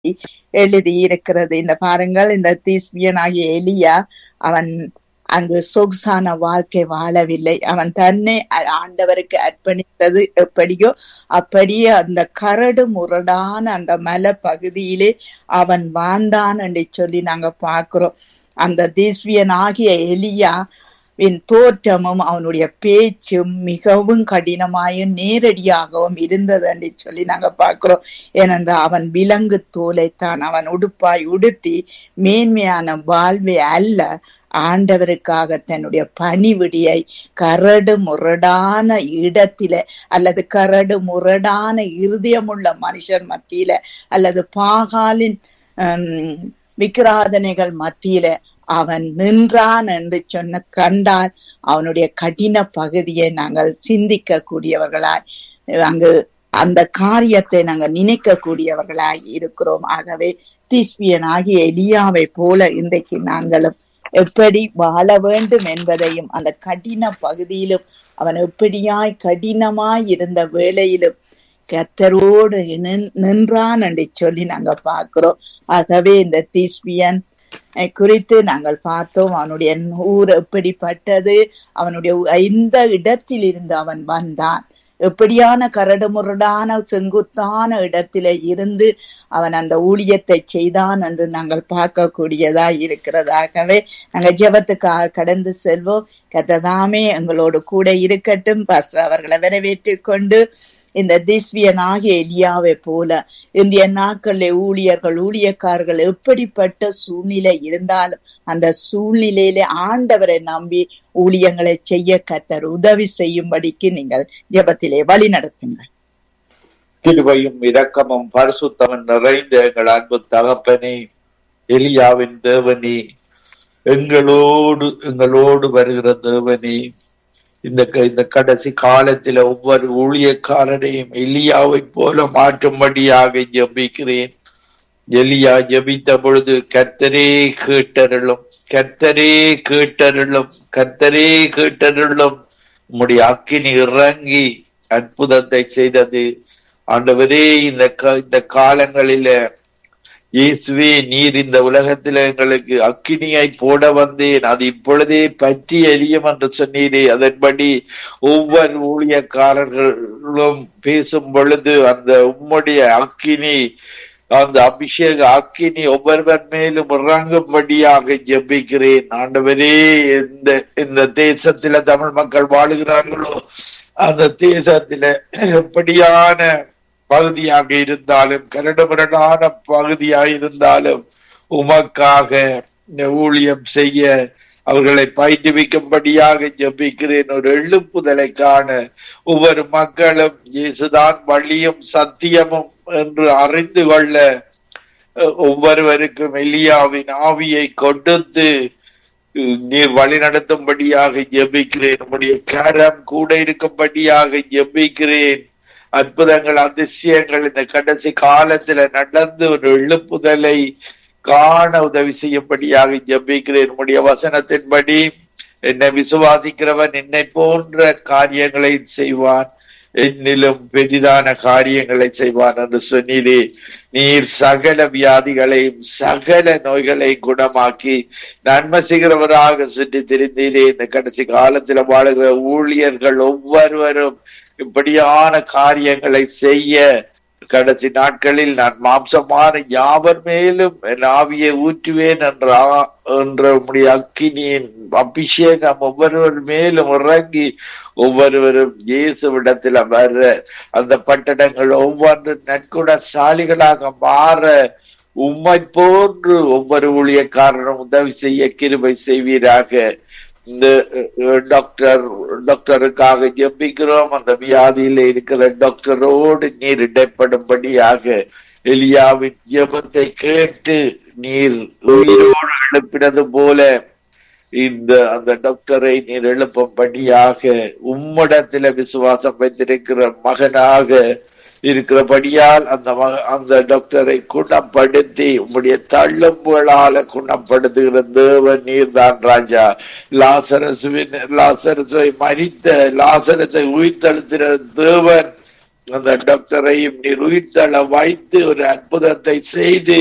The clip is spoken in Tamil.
எழுதியிருக்கிறது இந்த பாருங்கள் இந்த தீஸ்பியனாகிய எலியா அவன் அங்கு சொகுசான வாழ்க்கை வாழவில்லை அவன் தன்னை அ- ஆண்டவருக்கு அர்ப்பணித்தது எப்படியோ அப்படியே அந்த கரடு முரடான அந்த மலை பகுதியிலே அவன் வாழ்ந்தான் என்று சொல்லி நாங்க பார்க்கிறோம் அந்த தீஸ்வியன் ஆகிய எலியா வின் தோற்றமும் அவனுடைய பேச்சும் மிகவும் கடினமாயும் நேரடியாகவும் இருந்தது என்று சொல்லி நாங்க பார்க்கிறோம் ஏனென்றால் அவன் விலங்கு தோலைத்தான் அவன் உடுப்பாய் உடுத்தி மேன்மையான வாழ்வை அல்ல ஆண்டவருக்காக தன்னுடைய பணிவிடியை கரடு முரடான இடத்தில அல்லது கரடு முரடான இருதயமுள்ள மனுஷர் மத்தியில அல்லது பாகாலின் ஹம், விக்கிராதனைகள் மத்தியில அவன் நின்றான் என்று சொன்ன கண்டால் அவனுடைய கடின பகுதியை நாங்கள் சிந்திக்க கூடியவர்களாய் அங்கு அந்த காரியத்தை நாங்கள் நினைக்க கூடியவர்களாய் இருக்கிறோம் ஆகவே தீஸ்பியன் ஆகிய எலியாவை போல இன்றைக்கு நாங்களும் எப்படி வாழ வேண்டும் என்பதையும் அந்த கடின பகுதியிலும் அவன் எப்படியாய் கடினமாய் இருந்த வேளையிலும் கத்தரோடு நின்- நின்றான் என்று சொல்லி நாங்க பார்க்கிறோம் ஆகவே இந்த தீஸ்பியன் அஹ், குறித்து நாங்கள் பார்த்தோம் அவனுடைய ஊர் எப்படிப்பட்டது அவனுடைய ஊ- எந்த இடத்தில் இருந்து அவன் வந்தான் எப்படியான கரடுமுரடான செங்குத்தான இடத்தில இருந்து அவன் அந்த ஊழியத்தை செய்தான் என்று நாங்கள் பார்க்கக்கூடியதா இருக்கிறதாகவே நாங்கள் ஜெபத்துக்காக கடந்து செல்வோம் கத்ததாமே எங்களோடு கூட இருக்கட்டும் பாஸ்டர் அவர்களை வரவேற்றுக் கொண்டு இந்த திஸ்வியனாகிய எலியாவை போல இந்திய நாட்களில் ஊழியர்கள் ஊழியக்காரர்கள் எப்படிப்பட்ட சூழ்நிலை இருந்தாலும் அந்த சூழ்நிலையிலே ஆண்டவரை நம்பி ஊழியங்களை செய்ய கத்தர் உதவி செய்யும்படிக்கு நீங்கள் ஜெபத்திலே வழி நடத்துங்கள் கிருபையும் இரக்கமும் பரிசுத்தமும் நிறைந்த எங்கள் அன்பு தகப்பனே எலியாவின் தேவனே எங்களோடு எங்களோடு வருகிற தேவனே இந்த க- இந்த கடைசி காலத்துல ஒவ்வொரு ஊழியக்காரனையும் எலியாவை போல மாற்றும்படியாக ஜெபிக்கிறேன் எலியா ஜெபித்த பொழுது கர்த்தரே கேட்டருளும் கர்த்தரே கேட்டருளும் கர்த்தரே கேட்டருளும் உம்முடைய அக்கினி இறங்கி அற்புதத்தை செய்தது ஆண்டவரே இந்த க- இந்த காலங்களில இயேசுவே நீர் இந்த உலகத்துல எங்களுக்கு அக்கினியை போட வந்தேன் அது இப்பொழுதே பற்றி எரியும் என்று சொன்னீரே அதன்படி ஒவ்வொரு ஊழியக்காரர்களும் பேசும் பொழுது அந்த உம்முடைய அக்கினி அந்த அபிஷேக அக்கினி ஒவ்வொருவர் மேலும் இறங்கும்படியாக ஜெபிக்கிறேன் ஆண்டவரே இந்த இந்த தேசத்துல தமிழ் மக்கள் வாழுகிறார்களோ அந்த தேசத்துல எப்படியான பகுதியாக இருந்தாலும் கரடுமுரடான பகுதியாக இருந்தாலும் உமக்காக இந்த ஊழியம் செய்ய அவர்களை பயிற்றுவிக்கும்படியாக ஜெபிக்கிறேன் ஒரு எழுப்புதலை காண ஒவ்வொரு மக்களும் இயேசுதான் வழியும் சத்தியமும் என்று அறிந்து கொள்ள அஹ், ஒவ்வொருவருக்கும் எலியாவின் ஆவியை கொடுத்து அஹ், நீர் வழி நடத்தும்படியாக ஜெபிக்கிறேன் உம்முடைய கரம் கூட இருக்கும்படியாக ஜெபிக்கிறேன் அற்புதங்கள் அதிசயங்கள் இந்த கடைசி காலத்துல நடந்து ஒரு எழுப்புதலை காண உதவி செய்யும்படியாக ஜெபிக்கிறேன் உம்முடைய வசனத்தின்படி என்னை விசுவாசிக்கிறவன் என்னை போன்ற காரியங்களை செய்வான் என்னிலும் பெரிதான காரியங்களை செய்வான் என்று சொன்னீரே நீர் சகல வியாதிகளையும் சகல நோய்களையும் குணமாக்கி நன்மை செய்கிறவராக சுற்றி திரிந்தீரே இந்த கடைசி காலத்துல வாழுகிற ஊழியர்கள் ஒவ்வொருவரும் இப்படியான காரியங்களை செய்ய கடைசி நாட்களில் நான் மாம்சமான யாவர் மேலும் என் ஆவியை ஊற்றுவேன் என்ற ஆ- என்ற உம்முடைய அக்கினியின் அபிஷேகம் ஒவ்வொருவர் மேலும் இறங்கி ஒவ்வொருவரும் இயேசுவிடத்துல வர அந்த பட்டணங்கள் ஒவ்வொன்று நற்குணசாலிகளாக மாற உம்மை போன்று ஒவ்வொரு ஊழியக்காரரும் உதவி செய்ய கிருபை செய்வீராக இந்த அஹ், டாக்டர் டாக்டருக்காக ஜெபிக்கிறோம் அந்த வியாதியில இருக்கிற டாக்டரோடு நீர் இடைப்படும்படியாக எலியாவின் ஜெபத்தை கேட்டு நீர் உயிரோடு எழுப்பினது போல இந்த அந்த டாக்டரை நீர் எழுப்பும்படியாக உம்மிடத்துல விசுவாசம் வைத்திருக்கிற மகனாக இருக்கிறபடியால் அந்த மக- அந்த டாக்டரை குணப்படுத்தி உம்முடைய தள்ளும்புகளால குணப்படுத்துகிற தேவன் நீர்தான் ராஜா லாசரசுவின் லாசரசுவை மறித்த லாசரசை உயிர்த்தெழுத்தின தேவன் அந்த டாக்டரையும் நீர் உயிர்த்தள வைத்து ஒரு அற்புதத்தை செய்து